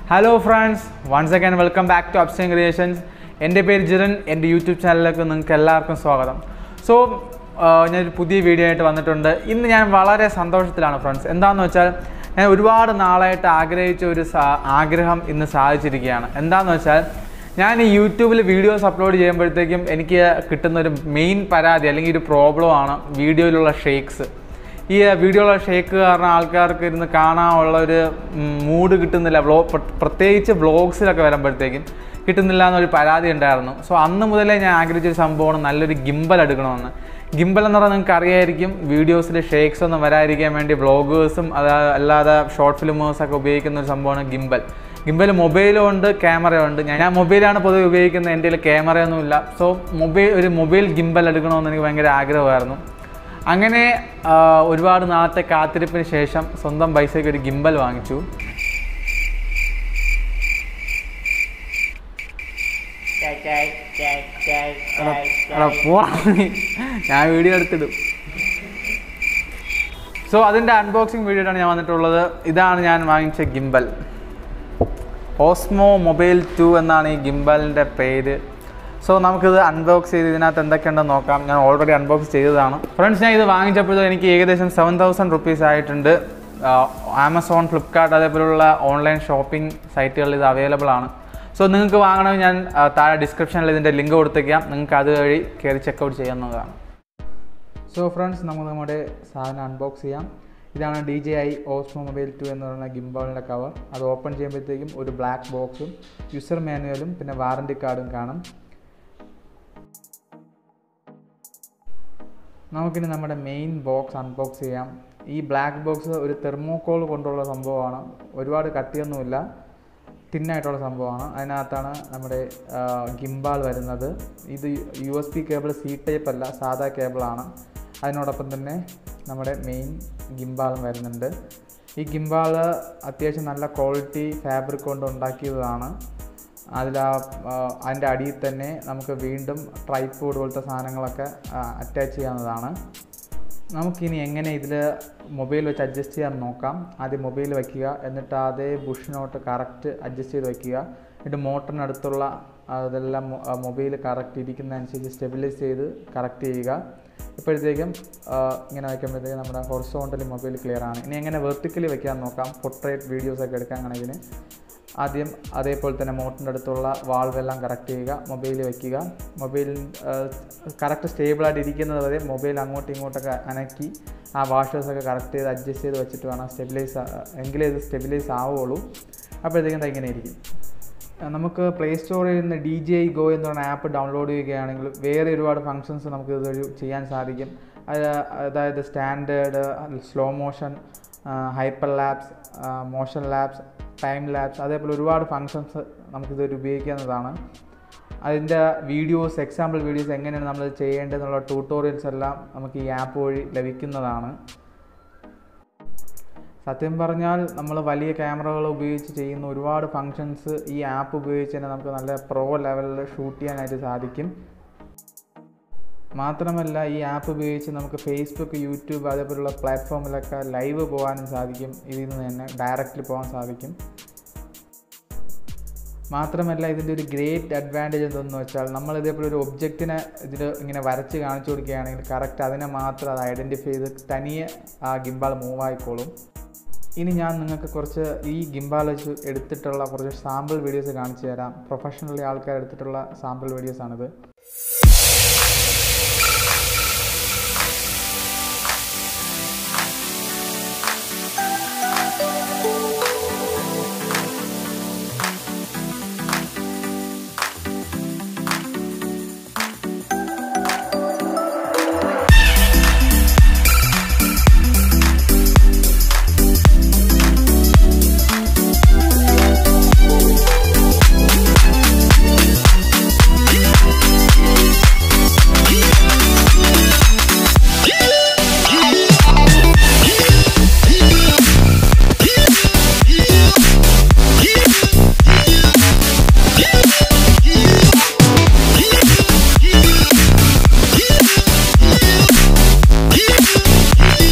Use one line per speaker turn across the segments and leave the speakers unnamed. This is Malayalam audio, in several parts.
Hello friends once again welcome back to Upstein creations എൻ്റെ പേര് ജിറൻ എൻ്റെ യൂട്യൂബ് ചാനലിലേക്ക് നിങ്ങൾക്ക് എല്ലാവർക്കും സ്വാഗതം സോ ഞാനൊരു പുതിയ വീഡിയോ ആയിട്ട് വന്നിട്ടുണ്ട് ഇന്ന് ഞാൻ വളരെ സന്തോഷത്തിലാണ് ഫ്രണ്ട്സ് എന്താണെന്ന് വെച്ചാൽ ഞാൻ ഒരുപാട് നാളായിട്ട് ആഗ്രഹിച്ച ഒരു സാ- ആഗ്രഹം ഇന്ന് സാധിച്ചിരിക്കുകയാണ് എന്താണെന്ന് വെച്ചാൽ ഞാൻ ഈ യൂട്യൂബിൽ വീഡിയോസ് അപ്ലോഡ് ചെയ്യുമ്പോഴത്തേക്കും എനിക്ക് കിട്ടുന്ന ഒരു മെയിൻ പരാതി അല്ലെങ്കിൽ ഒരു പ്രോബ്ലമാണ് വീഡിയോയിലുള്ള ഷേക്സ് ഈ വീഡിയോയിലെ ഷേക്ക് കാരണം ആൾക്കാർക്ക് ഇരുന്ന് കാണാനുള്ള ഒരു മൂഡ് കിട്ടുന്നില്ല വ്ലോ പ്ര- പ്രത്യേകിച്ച് വ്ളോഗ്സിലൊക്കെ വരുമ്പോഴത്തേക്കും കിട്ടുന്നില്ല എന്നൊരു പരാതി ഉണ്ടായിരുന്നു സോ അന്ന് മുതലേ ഞാൻ ആഗ്രഹിച്ചൊരു സംഭവമാണ് നല്ലൊരു ഗിംബൽ എടുക്കണമെന്ന് ഗിംബൽ എന്ന് പറഞ്ഞാൽ നിങ്ങൾക്ക് അറിയായിരിക്കും വീഡിയോസിൽ ഷേക്സ് ഒന്നും വരാതിരിക്കാൻ വേണ്ടി വ്ളോഗേഴ്സും അത് അല്ലാതെ ഷോർട്ട് ഫിലിമേഴ്സൊക്കെ ഉപയോഗിക്കുന്ന ഒരു സംഭവമാണ് ഗിംബൽ ഗിംബൽ മൊബൈലും ഉണ്ട് ക്യാമറയും ഉണ്ട് ഞാൻ ഞാൻ മൊബൈലാണ് പൊതുവെ ഉപയോഗിക്കുന്നത് എൻ്റെ കയ്യിൽ ക്യാമറയൊന്നുമില്ല സോ മൊബൈൽ ഒരു മൊബൈൽ ഗിംബൽ എടുക്കണമെന്ന് എനിക്ക് ഭയങ്കര ആഗ്രഹമായിരുന്നു അങ്ങനെ ആ, ഒരുപാട് നാളത്തെ കാത്തിരിപ്പിന് ശേഷം സ്വന്തം പൈസയ്ക്ക് ഒരു ഗിംബൽ വാങ്ങിച്ചു എടാ, എടാ, പോടാ നീ. ഞാൻ വീഡിയോ എടുത്തിടും സോ അതിൻ്റെ അൺബോക്സിങ് വീഡിയോ ആണ് ഞാൻ വന്നിട്ടുള്ളത് ഇതാണ് ഞാൻ വാങ്ങിച്ച ഗിംബൽ ഓസ്മോ മൊബൈൽ ടു എന്നാണ് ഈ ഗിംബലിൻ്റെ പേര് സോ നമുക്കിത് അൺബോക്സ് ചെയ്ത് ഇതിനകത്ത് എന്തൊക്കെയുണ്ടെന്ന് നോക്കാം ഞാൻ ഓൾറെഡി അൺബോക്സ് ചെയ്തതാണ് ഫ്രണ്ട്സ് ഞാൻ ഇത് വാങ്ങിച്ചപ്പോൾ എനിക്ക് ഏകദേശം സെവൻ തൗസൻഡ് റുപ്പീസ് ആയിട്ടുണ്ട് ആമസോൺ ഫ്ലിപ്കാർട്ട് അതേപോലുള്ള ഓൺലൈൻ ഷോപ്പിംഗ് സൈറ്റുകളിൽ ഇത് അവൈലബിൾ ആണ് സോ നിങ്ങൾക്ക് വാങ്ങണമെങ്കിൽ ഞാൻ ആ, താഴെ ഡിസ്ക്രിപ്ഷനിൽ ഇതിൻ്റെ ലിങ്ക് കൊടുത്തേക്കാം നിങ്ങൾക്ക് അത് വഴി കയറി ചെക്കൗട്ട് ചെയ്യാവുന്നതാണ് സോ ഫ്രണ്ട്സ് നമുക്ക് നമ്മുടെ സാധനം അൺബോക്സ് ചെയ്യാം ഇതാണ് D J I Osmo mobile two എന്ന് പറയുന്ന ഗിംബോളിൻ്റെ കവർ അത് ഓപ്പൺ ചെയ്യുമ്പോഴത്തേക്കും ഒരു ബ്ലാക്ക് ബോക്സും യൂസർ മാനുവലും പിന്നെ വാറണ്ടി കാർഡും കാണും നമുക്കിനി നമ്മുടെ മെയിൻ ബോക്സ് അൺബോക്സ് ചെയ്യാം ഈ ബ്ലാക്ക് ബോക്സ് ഒരു തെർമോക്കോൾ കൊണ്ടുള്ള സംഭവമാണ് ഒരുപാട് കട്ടിയൊന്നുമില്ല തിന്നായിട്ടുള്ള സംഭവമാണ് അതിനകത്താണ് നമ്മുടെ ഗിംബാൾ വരുന്നത് ഇത് U S B cable C type അല്ല സാധാ കേബിളാണ് അതിനോടൊപ്പം തന്നെ നമ്മുടെ മെയിൻ ഗിംബാളും വരുന്നുണ്ട് ഈ ഗിംബാൾ അത്യാവശ്യം നല്ല ക്വാളിറ്റി ഫാബ്രിക് കൊണ്ട് ഉണ്ടാക്കിയതാണ് അതിൽ ആ ആ, അതിൻ്റെ അടിയിൽ തന്നെ നമുക്ക് വീണ്ടും ട്രൈപ്പോഡ് പോലത്തെ സാധനങ്ങളൊക്കെ അറ്റാച്ച് ചെയ്യാവുന്നതാണ് നമുക്കിനി എങ്ങനെ ഇതിൽ മൊബൈൽ വെച്ച് അഡ്ജസ്റ്റ് ചെയ്യാൻ നോക്കാം ആദ്യം മൊബൈൽ വയ്ക്കുക എന്നിട്ട് അതേ ബുഷിനോട്ട് കറക്റ്റ് അഡ്ജസ്റ്റ് ചെയ്ത് വയ്ക്കുക എന്നിട്ട് മോട്ടറിനടുത്തുള്ള അതെല്ലാം മൊബൈൽ കറക്റ്റ് ഇരിക്കുന്നതനുസരിച്ച് സ്റ്റെബിലൈസ് ചെയ്ത് കറക്റ്റ് ചെയ്യുക ഇപ്പോഴത്തേക്കും ആ, ഇങ്ങനെ വയ്ക്കുമ്പോഴത്തേക്കും നമ്മുടെ ഹൊറിസോണ്ടലി മൊബൈൽ ക്ലിയർ ആണ് ഇനി എങ്ങനെ വെർട്ടിക്കലി വയ്ക്കാൻ നോക്കാം പൊർട്രേറ്റ് വീഡിയോസൊക്കെ എടുക്കാൻ കണക്കിന് ആദ്യം അതേപോലെ തന്നെ മോട്ടറിൻ്റെ അടുത്തുള്ള വാൾവെല്ലാം കറക്റ്റ് ചെയ്യുക മൊബൈൽ വയ്ക്കുക മൊബൈൽ കറക്റ്റ് സ്റ്റേബിളായിട്ട് ഇരിക്കുന്നത് വരെ മൊബൈൽ അങ്ങോട്ടും ഇങ്ങോട്ടൊക്കെ അനക്കി ആ വാഷേഴ്സൊക്കെ കറക്റ്റ് ചെയ്ത് അഡ്ജസ്റ്റ് ചെയ്ത് വെച്ചിട്ട് വേണം സ്റ്റെബിലൈസ് എങ്കിലേ ഇത് സ്റ്റെബിലൈസ് ആവുകയുള്ളൂ അപ്പോഴത്തേക്കും ദാ ഇങ്ങനെ ഇരിക്കും ആ, നമുക്ക് പ്ലേ സ്റ്റോറിൽ നിന്ന് ഡി ജെ ഐ ഗോ എന്ന് പറയുന്ന ആപ്പ് ഡൗൺലോഡ് ചെയ്യുകയാണെങ്കിൽ വേറെ ഒരുപാട് ഫങ്ഷൻസ് നമുക്ക് ഇതൊരു ചെയ്യാൻ സാധിക്കും അത് അതായത് standard slow motion hyperlapse motionlapse timelapse അതേപോലെ ഒരുപാട് ഫങ്ഷൻസ് നമുക്കിതൊരു ഉപയോഗിക്കാവുന്നതാണ് അതിൻ്റെ വീഡിയോസ് എക്സാമ്പിൾ വീഡിയോസ് എങ്ങനെയാണ് നമ്മൾ ചെയ്യേണ്ടതെന്നുള്ള ട്യൂട്ടോറിയൽസ് എല്ലാം നമുക്ക് ഈ ആപ്പ് വഴി ലഭിക്കുന്നതാണ് സത്യം പറഞ്ഞാൽ നമ്മൾ വലിയ ക്യാമറകൾ ഉപയോഗിച്ച് ചെയ്യുന്ന ഒരുപാട് ഫങ്ഷൻസ് ഈ ആപ്പ് ഉപയോഗിച്ച് തന്നെ നമുക്ക് നല്ല പ്രോ ലെവലിൽ ഷൂട്ട് ചെയ്യാനായിട്ട് സാധിക്കും മാത്രമല്ല ഈ ആപ്പ് ഉപയോഗിച്ച് നമുക്ക് ഫേസ്ബുക്ക് യൂട്യൂബ് അതേപോലുള്ള പ്ലാറ്റ്ഫോമിലൊക്കെ ലൈവ് പോകാനും സാധിക്കും ഇതിൽ നിന്ന് തന്നെ ഡയറക്റ്റ്ലി പോകാൻ സാധിക്കും മാത്രമല്ല ഇതിൻ്റെ ഒരു ഗ്രേറ്റ് അഡ്വാൻറ്റേജ് എന്തെന്ന് വെച്ചാൽ നമ്മൾ ഇതേപോലെ ഒരു ഒബ്ജക്റ്റിനെ ഇതിൽ ഇങ്ങനെ വരച്ച് കാണിച്ചു കൊടുക്കുകയാണെങ്കിൽ കറക്റ്റ് അതിനെ മാത്രം അത് ഐഡൻറ്റിഫൈ ചെയ്ത് തനിയെ ആ ഗിംബാൾ മൂവ് ആയിക്കോളും ഇനി ഞാൻ നിങ്ങൾക്ക് കുറച്ച് ഈ ഗിംബാൾ വെച്ച് എടുത്തിട്ടുള്ള കുറച്ച് സാമ്പിൾ വീഡിയോസ് കാണിച്ചു തരാം പ്രൊഫഷണലി ആൾക്കാർ എടുത്തിട്ടുള്ള സാമ്പിൾ വീഡിയോസാണിത്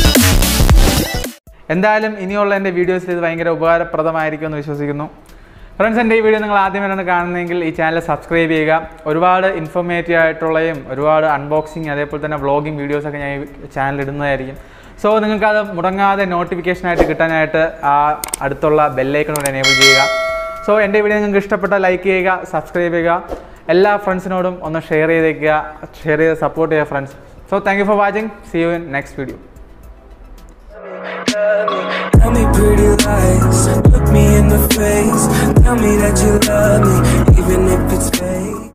എന്തായാലും ഇനിയുള്ള എൻ്റെ വീഡിയോസിൽ ഇത് ഭയങ്കര ഉപകാരപ്രദമായിരിക്കുമെന്ന് വിശ്വസിക്കുന്നു ഫ്രണ്ട്സ് എൻ്റെ ഈ വീഡിയോ നിങ്ങൾ ആദ്യമായിട്ടാണ് കാണുന്നതെങ്കിൽ ഈ ചാനൽ സബ്സ്ക്രൈബ് ചെയ്യുക ഒരുപാട് ഇൻഫോർമേറ്റീവ് ആയിട്ടുള്ളയും ഒരുപാട് അൺബോക്സിങ് അതേപോലെ തന്നെ വ്ളോഗിങ് വീഡിയോസൊക്കെ ഞാൻ ഈ ചാനൽ ഇടുന്നതായിരിക്കും സോ നിങ്ങൾക്കത് മുടങ്ങാതെ നോട്ടിഫിക്കേഷനായിട്ട് കിട്ടാനായിട്ട് ആ അടുത്തുള്ള ബെല്ലൈക്കണോട് എനേബിൾ ചെയ്യുക സോ എൻ്റെ വീഡിയോ നിങ്ങൾക്ക് ഇഷ്ടപ്പെട്ട ലൈക്ക് ചെയ്യുക സബ്സ്ക്രൈബ് ചെയ്യുക എല്ലാ ഫ്രണ്ട്സിനോടും ഒന്ന് ഷെയർ ചെയ്തേക്കുക ഷെയർ ചെയ്ത് സപ്പോർട്ട് ചെയ്യുക friends so thank you for watching see you in next video
Tell me pretty lies, look me in the face. Tell me that you love me, even if it's fake.